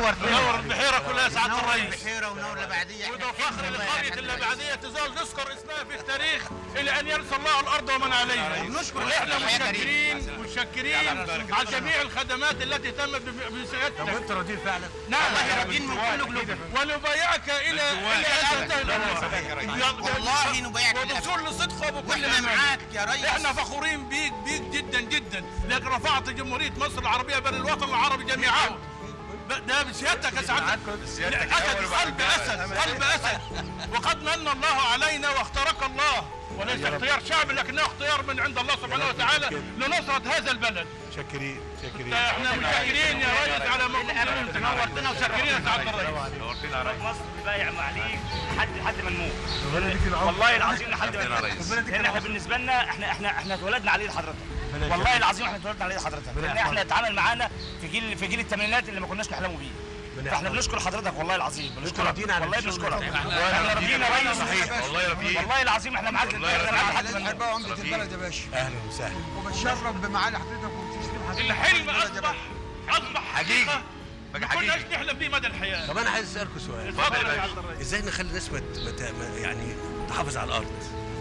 نور نور البحيره كلها سعاده نور الرئيس البحيره ونور الابعديه وده فخر لقريه اللبعديه تظل نذكر اسمها في التاريخ الى ان يرث الله الارض ومن عليها ونشكر واحنا الحياة كريم. متشكرين متشكرين على جميع الخدمات التي تمت بسيادتك وانت راضيين فعلا نعم والله راضيين من كل قلوبنا ونبايعك الى الى ان تنتهي الامر والله نبايعك وبكل صدق وبكل واحنا أمانة. معاك يا ريس احنا فخورين بيك بيك جدا جدا لانك رفعت جمهوريه مصر العربيه بل الوطن العربي جميعا ب- ده بسيادتك يا سعاده سيادتك اسد الأول وبعد قلب كده اسد قلب اسد وقد من الله علينا واختارك الله وليس اختيار شعب لكنه اختيار من عند الله سبحانه وتعالى لنصره هذا البلد شاكرين شاكرين احنا متشكرين يا ريس على ما قلت نورتنا وشاكرين يا سعاده الرئيس نورتنا يا ريس مصر بايع معليك لحد لحد ما نموت والله العظيم لحد ما ربنا نموت ريس. لان احنا بالنسبه لنا احنا احنا احنا اتولدنا على ايد حضرتك والله العظيم احنا اتولدنا على ايد حضرتك لان احنا اتعامل معانا في جيل في جيل الثمانينات اللي ما كناش نحلموا بيه فاحنا بنشكر حضرتك والله العظيم بنشكرك راضيين على والله الشغل بنشكرك بتاعك. احنا راضيين يا ريس صحيح والله راضيين والله العظيم احنا معاك والله احنا معاك لحد ما نموت الحرباء وعمدة البلد يا باشا اهلا وسهلا وبتشرف بمعالي حضرتك وبتسليم حضرتك الحلم اصبح اصبح حقيقي. حقيقه بقى ما كناش حقيقي نحلم بيه مدى الحياه طب انا عايز اسالكم سؤال اتفضل يا سعاده الرئيس ازاي نخلي الناس ما ت- ما ت- ما- يعني تحافظ على الارض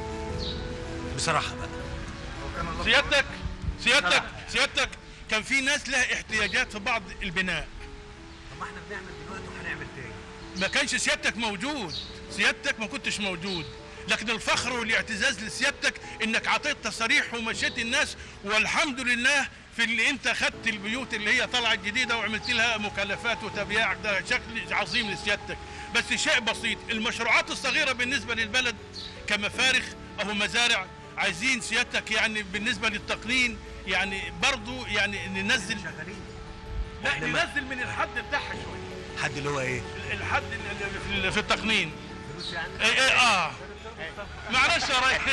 بصراحه بقى سيادتك سيادتك سيادتك كان في ناس لها احتياجات في بعض البناء طب ما احنا بنعمل دلوقتي وهنعمل تاني ما كانش سيادتك موجود سيادتك ما كنتش موجود لكن الفخر والاعتزاز لسيادتك انك عطيت تصاريح ومشيت الناس والحمد لله في اللي انت خدت البيوت اللي هي طلعت جديده وعملت لها مكلفات وتبياع ده شكل عظيم لسيادتك بس شيء بسيط المشروعات الصغيره بالنسبه للبلد كمفارخ او مزارع عايزين سيادتك يعني بالنسبه للتقنين يعني برضو يعني ننزل لا إحنا ما- ننزل من الحد بتاعها شويه حد اللي هو ايه الحد اللي في- في التقنين فلوس يعني ايه ايه اه معلش يا ريس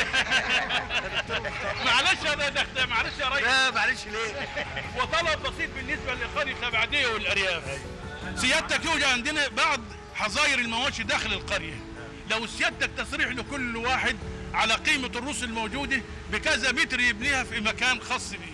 معلش يا ريس معلش يا ريس لا معلش ليه وطلب بسيط بالنسبه لقريه الابعديه والارياف سيادتك يوجد عندنا بعض حظاير المواشي داخل القريه لو سيادتك تصريح لكل واحد على قيمه الرؤوس الموجوده بكذا متر يبنيها في مكان خاص به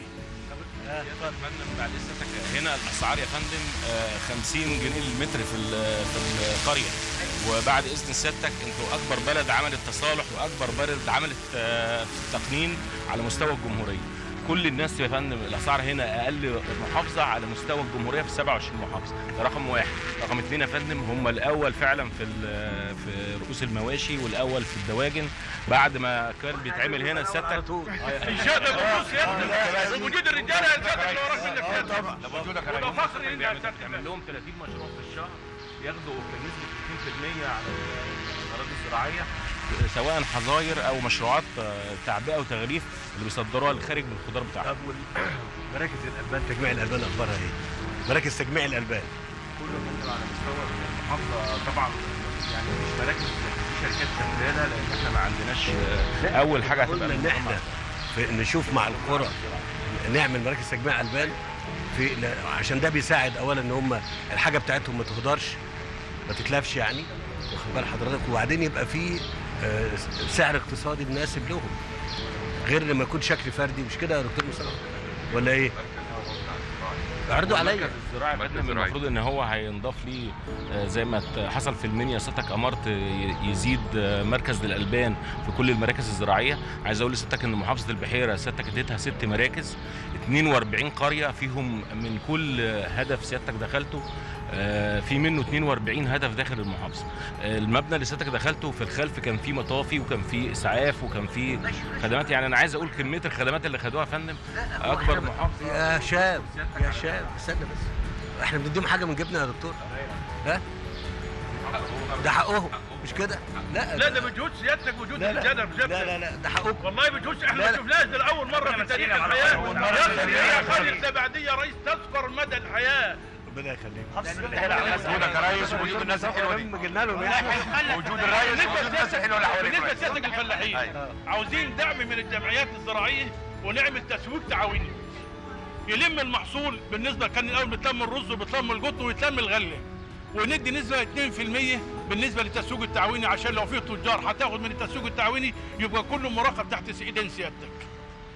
فندم بعد اذنك هنا الاسعار يا فندم آه، 50 جنيه للمتر في ال- في القريه وبعد اذن سيادتك انتوا اكبر بلد عملت تصالح واكبر بلد عملت آه، تقنين على مستوى الجمهوريه كل الناس يا فندم الاسعار هنا اقل محافظه على مستوى الجمهوريه في 27 محافظه ده رقم واحد رقم اثنين يا فندم هم الاول فعلا في ال- في رؤوس المواشي والاول في الدواجن بعد ما كان بيتعمل هنا سيادتك انشاء ده بفلوس سيادتك وجود الرجاله سيادتك اللي وراك منك سيادتك ده وجودك وده فخر ان بيعمل- سيادتك تعمل لهم 30 مشروع في الشهر ياخدوا بنسبه 60% على الاراضي الزراعيه سواء حظاير او مشروعات آه، تعبئه وتغليف اللي بيصدروها للخارج بالخضار بتاعهم طب وال- مراكز الالبان تجميع الالبان اخبارها ايه مراكز تجميع الالبان كله منزل على مستوى المحافظه طبعا يعني مش مراكز في شركات شغاله لان احنا ما عندناش آه، اول حاجه هتبقى قلنا ان احنا في نشوف مع القرى نعمل مراكز تجميع البان في لا- عشان ده بيساعد اولا ان هم الحاجه بتاعتهم ما تهدرش ما تتلفش يعني واخد بال حضرتك وبعدين يبقى في آه، سعر اقتصادي مناسب لهم غير لما يكون شكل فردي مش كده يا دكتور مصطفى ولا ايه؟ اعرضوا عليا الزراعي مركز بدنا زراعي. المفروض ان هو هينضاف ليه آه، زي ما ت- حصل في المنيا سيادتك امرت ي- يزيد آه، مركز للالبان في كل المراكز الزراعيه عايز اقول لسيادتك ان محافظه البحيره سيادتك اديتها ست مراكز 42 قريه فيهم من كل آه، هدف سيادتك دخلته آه، في منه 42 هدف داخل المحافظه آه، المبنى اللي سيادتك دخلته في الخلف كان فيه مطافي وكان فيه اسعاف وكان فيه خدمات يعني انا عايز اقول كميه الخدمات اللي خدوها يا فندم اكبر محافظه يا شاب يا شاب استنى بس احنا بنديهم حاجه من جبنا يا دكتور ها ده حقهم مش كده لا لا ده بجهود سيادتك وجود لا لا الرجاله لا لا لا ده حقكم والله بجهود احنا لا، ما لا. شفناش ده لاول مره في تاريخ الحياه يصل الى خالد السبعديه رئيس تذكر مدى الحياه ربنا يخليك وجودك يا ريس ووجود الناس الحلوه دي قلنا لهم يعني وجود الريس ووجود الناس الحلوه اللي حواليك بالنسبه يا ريس. لسيادتك الفلاحين عاوزين دعم من الجمعيات الزراعيه ونعمل تسويق تعاوني يلم المحصول بالنسبه كان الاول بتلم الرز وبتلم القطن ويتلم الغله وندي نسبه 2% بالنسبه للتسويق التعاوني عشان لو في تجار هتاخد من التسويق التعاوني يبقى كله مراقب تحت ايدين سيادتك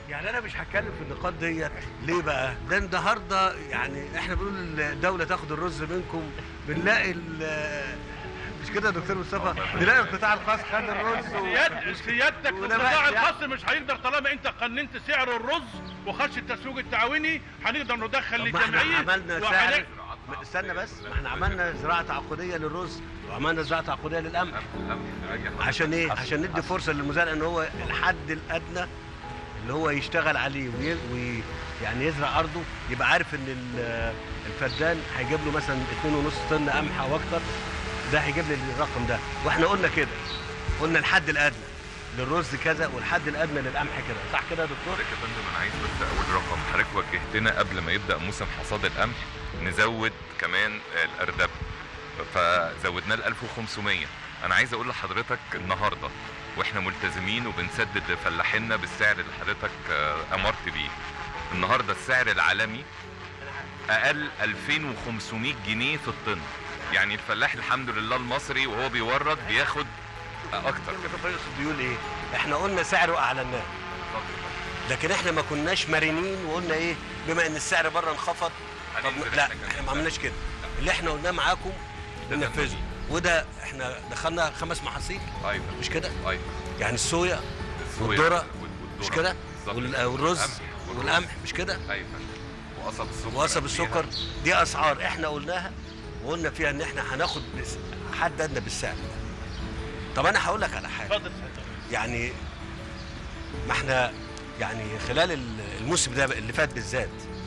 يعني انا مش هتكلم في النقاط ديت ليه بقى ده النهارده يعني احنا بنقول الدوله تاخد الرز منكم بنلاقي ال- مش كده يا دكتور مصطفى نلاقي القطاع الخاص خد الرز و... سياد سيادتك ولا القطاع بقى- الخاص مش هيقدر طالما انت قننت سعر الرز وخش التسويق التعاوني هنقدر ندخل طب ما احنا للجمعيه عملنا وهن- سعر ما- استنى بس ما احنا عملنا زراعه تعاقديه للرز وعملنا زراعه تعاقديه للقمح عشان ايه عشان ندي فرصه للمزارع ان هو الحد الادنى اللي هو يشتغل عليه وي... وي... يعني يزرع ارضه يبقى عارف ان ال- الفدان هيجيب له مثلا 2.5 طن قمح او اكتر ده هيجيب لي الرقم ده واحنا قلنا كده قلنا الحد الادنى للرز كذا والحد الادنى للقمح كده صح كده يا دكتور حضرتك يا فندم انا عايز بس اقول رقم حضرتك وجهتنا قبل ما يبدا موسم حصاد القمح نزود كمان الاردب فزودناه ل 1500 انا عايز اقول لحضرتك النهارده واحنا ملتزمين وبنسدد لفلاحينا بالسعر اللي حضرتك آه، امرت بيه النهارده السعر العالمي اقل 2500 جنيه في الطن يعني الفلاح الحمد لله المصري وهو بيورد بياخد اكتر الدكتور يقصد بيقول ايه احنا قلنا سعره اعلناه لكن احنا ما كناش مرنين وقلنا ايه بما ان السعر بره انخفض طب هننزل لا إحنا كمان. احنا ما عملناش كده اللي احنا قلناه معاكم بننفذه وده احنا دخلنا خمس محاصيل ايوه مش كده ايوه يعني الصويا الصويا والذرة وال- مش والذرة. كده بالظبط. وال- والرز والقمح. والقمح مش كده ايوه فندم. وقصب السكر وقصب قبليها. السكر دي اسعار احنا قلناها وقلنا فيها ان احنا هناخد بس- حد ادنى بالسعر ده طب انا هقول لك على حاجه اتفضل سيادتك. يعني ما احنا يعني خلال ال- الموسم ده اللي فات بالذات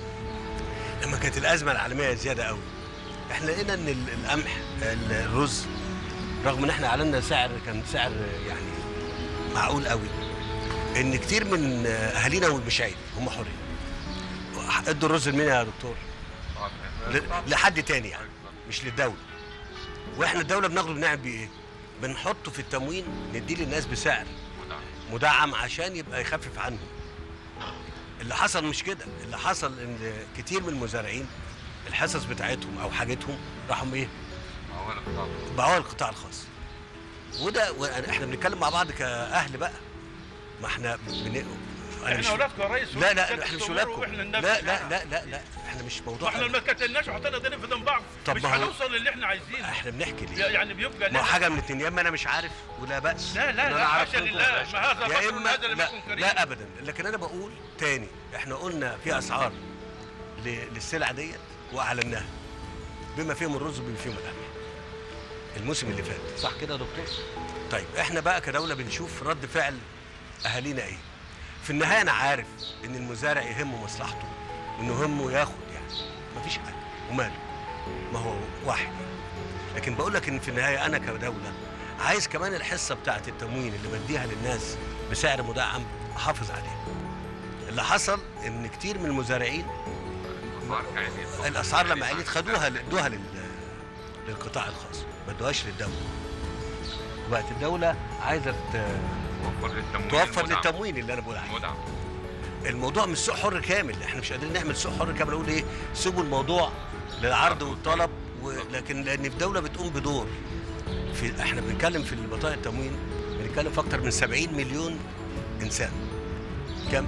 لما كانت الازمه العالميه زياده قوي احنا لقينا ان ال- القمح ال- الرز رغم ان احنا اعلنا سعر كان سعر يعني معقول قوي ان كتير من اهالينا مش عيب هم حرين ادوا الرز لمين يا دكتور؟ آه، ل- لحد تاني يعني مش للدوله واحنا الدوله بناخده بنعمل بيه ايه؟ بنحطه في التموين نديه للناس بسعر مدعم عشان يبقى يخفف عنهم اللي حصل مش كده اللي حصل ان كتير من المزارعين الحصص بتاعتهم او حاجتهم راحوا ايه ما هو أنا بتاع- باعوها للقطاع الخاص وده و- احنا بنتكلم مع بعض كاهل بقى ما احنا بن... أنا مش- احنا اولادكم يا ريس لا لا وانتوا احنا مش تأمروا ولادكم واحنا لا ننفذ. لا لا لا لا احنا مش موضوع واحنا ما كتلناش وحطينا ايدينا في دم بعض طب مش ما هو- هنوصل للي احنا عايزينه احنا بنحكي ليه يعني بيبقى ما هو لنا- حاجه من الاتنين يا اما انا مش عارف ولا باس لا لا إن لا أنا أعرف حاشا منكم. لله ما هذا يا بشر اما هذا لم لا, يكن كريم لا ابدا لكن انا بقول تاني احنا قلنا في اسعار ل- للسلع ديت واعلناها بما فيهم الرز وبما فيهم القمح الموسم اللي فات صح كده يا دكتور طيب احنا بقى كدوله بنشوف رد فعل اهالينا ايه في النهايه انا عارف ان المزارع يهمه مصلحته انه يهمه ياخد يعني مفيش حاجه وماله ما هو واحد لكن بقول لك ان في النهايه انا كدوله عايز كمان الحصه بتاعه التموين اللي بديها للناس بسعر مدعم احافظ عليها اللي حصل ان كتير من المزارعين الأسعار كانت- الاسعار لما عليت خدوها ادوها لل للقطاع الخاص ما ادوهاش للدوله وبقت الدوله عايزه ت- توفر للتموين توفر المدعم. للتموين اللي انا بقول عليه مدعم الموضوع مش سوق حر كامل احنا مش قادرين نعمل سوق حر كامل اقول ايه سيبوا الموضوع للعرض والطلب و... لكن لان الدوله بتقوم بدور في احنا بنتكلم في البطاقه التموين بنتكلم في اكتر من 70 مليون انسان كم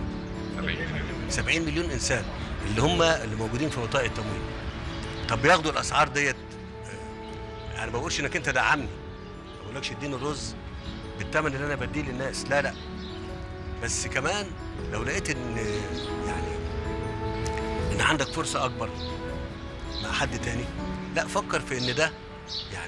70 مليون انسان اللي هم اللي موجودين في بطاقه التموين طب بياخدوا الاسعار ديت آه، انا ما بقولش انك انت دعمني ما بقولكش اديني الرز بالثمن اللي انا بديه للناس لا لا بس كمان لو لقيت ان يعني ان عندك فرصه اكبر مع حد تاني لا فكر في ان ده يعني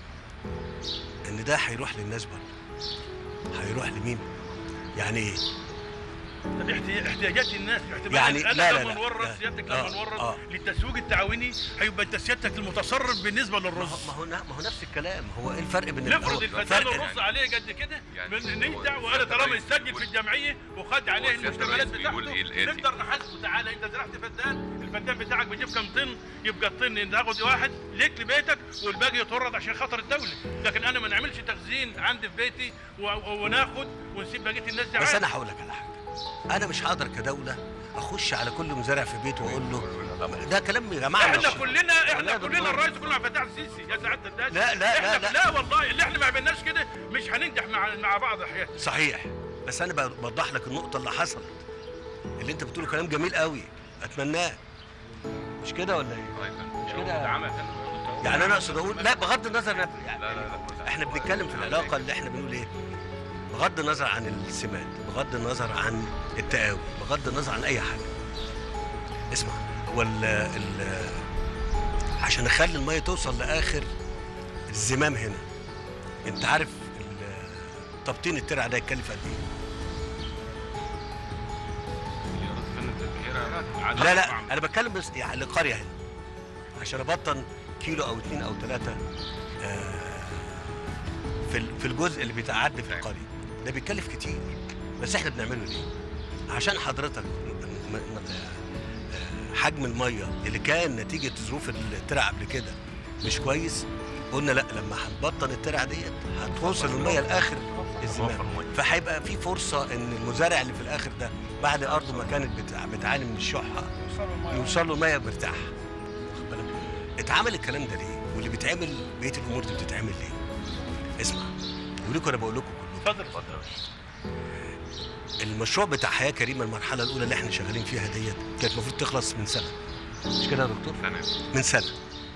ان ده هيروح للناس برضه هيروح لمين يعني ايه طب احتي- احتياجات الناس اعتبار يعني أنا لا- لا- لما لا- نورد لا. سيادتك آه، لما نورد آه. للتسويق التعاوني هيبقى انت سيادتك المتصرف بالنسبه ما للرز هو ما هو, ما هو نفس الكلام هو ايه الفرق بين نفرض هو الفدان فرق- الرز عليه قد كده يعني من هو نيجع وانا طالما الرئيس يسجل بيقول- في الجمعيه وخد عليه هو سيادة المشتملات الرئيس بيقول بتاعته إيه الآتي؟ نقدر نحاسبه تعالى انت زرعت فدان الفدان بتاعك بيجيب كام طن يبقى الطن تاخد واحد ليك لبيتك والباقي يتورد عشان خاطر الدوله لكن انا ما نعملش تخزين عندي في بيتي و- و- وناخد ونسيب بقيه الناس دي بس عادي. انا هقول لك على حاجه انا مش هقدر كدوله اخش على كل مزارع في بيته واقول له ده كلام يا جماعه احنا مش- كلنا لا احنا يا كلنا دكتور. الرئيس كلنا مع فتح السيسي يا سعاده الداش لا- لا- احنا لا- لا والله اللي احنا ما عملناش كده مش هننجح مع مع بعض احيانا صحيح بس انا بوضح لك النقطه اللي حصلت اللي انت بتقوله كلام جميل قوي اتمناه مش كده ولا ايه مش كده يعني انا اقصد اقول لا بغض النظر يعني لا لا لا احنا بنتكلم في العلاقه اللي احنا بنقول ايه بغض النظر عن السمات بغض النظر عن التقاوي بغض النظر عن اي حاجه اسمع هو ال ال عشان اخلي الميه توصل لاخر الزمام هنا انت عارف ال- تبطين الترع ده يتكلف قد ايه لا لا انا بتكلم بس يعني القريه هنا عشان ابطن كيلو او اتنين او ثلاثه في ال- في الجزء اللي بيتعدى في القريه ده بيتكلف كتير بس احنا بنعمله ليه؟ عشان حضرتك م- م- آه، حجم الميه اللي كان نتيجه ظروف الترع قبل كده مش كويس قلنا لا لما هنبطن الترع ديت هتوصل الميه لاخر الزمان فهيبقى في فرصه ان المزارع اللي في الاخر ده بعد ارضه ما كانت بتع- بتعاني من الشحه يوصل له ميه مرتاح واخد بالك؟ اتعمل الكلام ده ليه؟ واللي بيتعمل بقيه الامور دي بتتعمل ليه؟ اسمع وليكم انا بقول لكم كلكم اتفضل المشروع بتاع حياه كريمه المرحله الاولى اللي احنا شغالين فيها ديت كانت المفروض تخلص من سنه مش كده يا دكتور؟ سنة. من سنه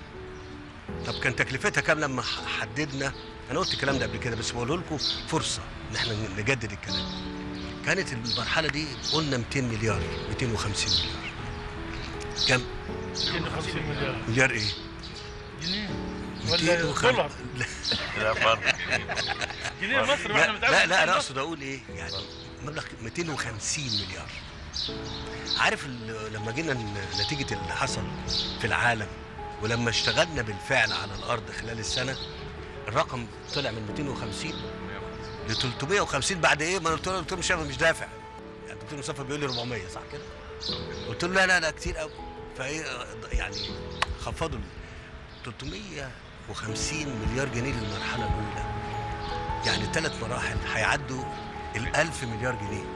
طب كان تكلفتها كام لما ح- حددنا انا قلت الكلام ده قبل كده بس بقول لكم فرصه ان احنا نجدد الكلام كانت المرحله دي قلنا 200 مليار 250 مليار كام 250 مليار مليار ايه جنيه 200 ولا دولار لا فرق جنيه مصري واحنا لا متعودين لا, لا على انا مصر. اقصد اقول ايه يعني مبلغ 250 مليار عارف ال- لما جينا ن- نتيجه اللي حصل في العالم ولما اشتغلنا بالفعل على الارض خلال السنه الرقم طلع من 250 ل 350 بعد ايه ما أنا قلت له قلت له مش مش دافع يعني الدكتور مصطفى بيقول لي 400 صح كده قلت له لا لا لا كتير قوي فايه يعني خفضوا ال 350 مليار جنيه للمرحله الاولى يعني ثلاث مراحل هيعدوا ال 1000 مليار جنيه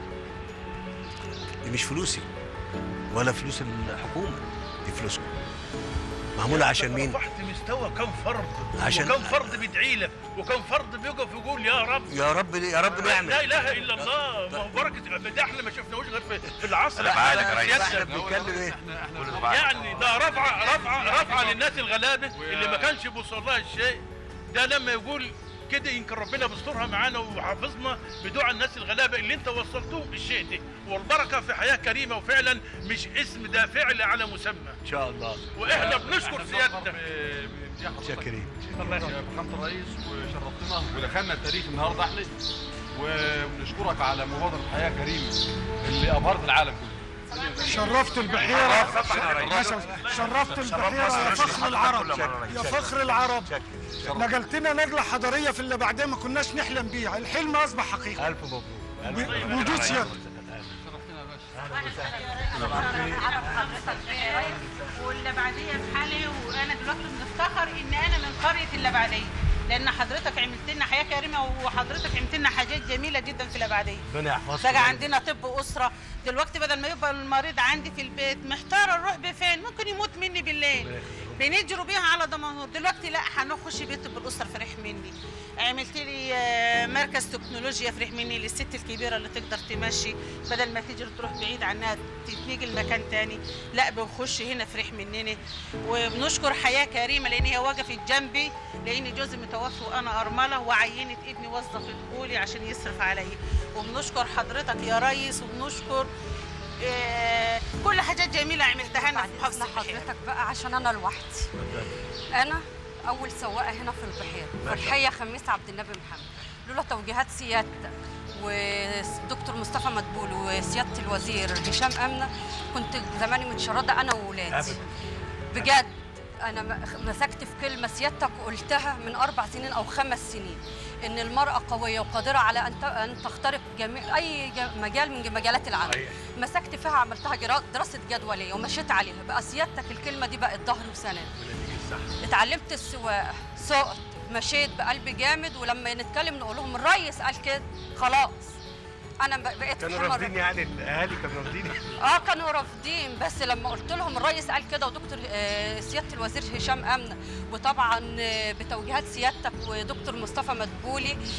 دي مش فلوسي ولا فلوس الحكومه دي فلوسكم معموله عشان مين؟ رفعت مستوى كم فرد عشان- وكم فرد بيدعي لك وكم فرد بيقف يقول يا رب يا رب يا رب نعمل لا اله الا الله ما هو بركه ده احنا ما شفناهوش غير في, في العصر لا، بتاع عادك يا ريس. احنا سيادتك. بنتكلم ايه؟ يعني ده رفعه رفعه رفعه للناس الغلابه اللي ما كانش بيوصل لها الشيء ده لما يقول كده يمكن ربنا بيسترها معانا وحافظنا بدعاء الناس الغلابه اللي انت وصلتهم الشيء ده والبركه في حياه كريمه وفعلا مش اسم ده فعل على مسمى ان شاء الله واحنا بنشكر سيادتك شاكرين الله يخليك. فخامة الرئيس وشرفتنا ودخلنا التاريخ النهارده احنا وبنشكرك على مبادرة حياة كريمة اللي أبهرت العالم كله شرفت البحيرة شرفت البحيرة يا فخر العرب يا فخر العرب نقلتنا نقلة حضارية في اللي بعدين ما كناش نحلم بيها الحلم أصبح حقيقة الف مبروك بوجود سيادتك عرف حضرتك خير واللبعديه في حالي وانا دلوقتي بنفتخر ان انا من قريه اللبعديه لان حضرتك عملت لنا حياه كريمه وحضرتك عملت لنا حاجات جميله جدا في اللبعديه ربنا يحفظك بقى عندنا طب اسره دلوقتي بدل ما يبقى المريض عندي في البيت محتاره نروح بفين ممكن يموت مني بالليل بنجروا بيها على دمنهور دلوقتي لا هنخش بيت طب الاسره فرح مني عملت لي آه، مركز تكنولوجيا فرح مني للست الكبيره اللي تقدر تمشي بدل ما تجري تروح بعيد عنها تتنقل مكان تاني لا بنخش هنا فرح مننا وبنشكر حياه كريمه لان هي وقفت جنبي لان جوزي متوفي وانا ارمله وعينت ابني وظفت لي عشان يصرف عليا وبنشكر حضرتك يا ريس وبنشكر آه، كل حاجات جميله عملتها لنا في محافظه البحيره حضرتك بقى عشان انا لوحدي انا اول سواقه هنا في البحيره فرحيه خميس عبد النبي محمد لولا توجيهات سيادتك ودكتور مصطفى مدبول وسياده الوزير هشام امنه كنت زماني متشرده انا وولادي بجد انا م- مسكت في كلمه سيادتك قلتها من اربع سنين او خمس سنين ان المراه قويه وقادره على ان ت- ان تخترق جميع اي ج- مجال من مجالات العمل مسكت فيها عملتها جرا- دراسه جدوى ليا ومشيت عليها بقى سيادتك الكلمه دي بقت ظهري وسند اتعلمت السواقه سقت مشيت بقلب جامد ولما نتكلم نقول لهم الريس قال كده خلاص انا ب- بقيت كانوا حمر- رافضين يعني الاهالي كانوا رافضين اه كانوا رافضين بس لما قلت لهم الرئيس قال كده ودكتور آه، سياده الوزير هشام امنه وطبعا آه، بتوجيهات سيادتك ودكتور مصطفى مدبولي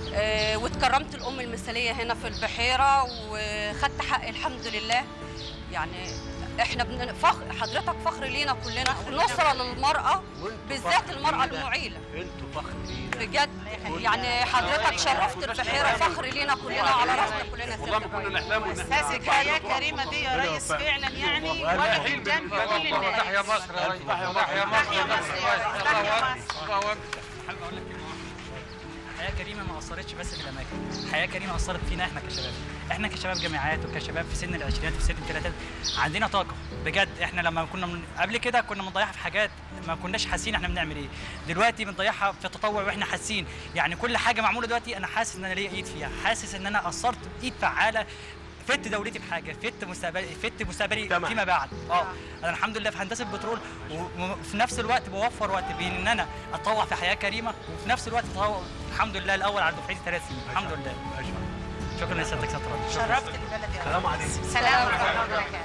آه، واتكرمت الام المثاليه هنا في البحيره وخدت حق الحمد لله يعني احنا بن... فخر حضرتك فخر لينا كلنا ونصره للمراه بالذات المراه المعيله انتوا فخر لينا بجد يعني حضرتك شرفت البحيره فخر لينا كلنا على راسنا كلنا يا والله سيادة ما كنا الرئيس. نحلم إن إحنا مؤسسة حياة كريمة دي يا ريس فعلا يعني وقفت جنب كل الناس تحيا مصر يا ريس تحيا مصر تحيا مصر يا ريس تحيا مصر حابب اقول لك كلمه واحده حياه كريمه ما اثرتش بس في الاماكن حياه كريمه اثرت فينا احنا كشباب احنا كشباب جامعات وكشباب في سن العشرينات وفي سن الثلاثينات عندنا طاقه بجد احنا لما كنا من قبل كده كنا بنضيعها في حاجات ما كناش حاسين احنا بنعمل ايه دلوقتي بنضيعها في التطوع واحنا حاسين يعني كل حاجه معموله دلوقتي انا حاسس ان انا ليا ايد فيها حاسس ان انا اثرت ايد فعاله فدت دولتي بحاجه فدت مستقبلي فدت مستقبلي تمام. فيما بعد اه انا الحمد لله في هندسه بترول و- وفي نفس الوقت بوفر وقت بين ان انا اتطوع في حياه كريمه وفي نفس الوقت اتطوع الحمد لله الاول على دفعتي ثلاث سنين الحمد لله شكرا لسيادتك سياده الرئيس شرفت البلد يا سلام عليكم سلام عليكم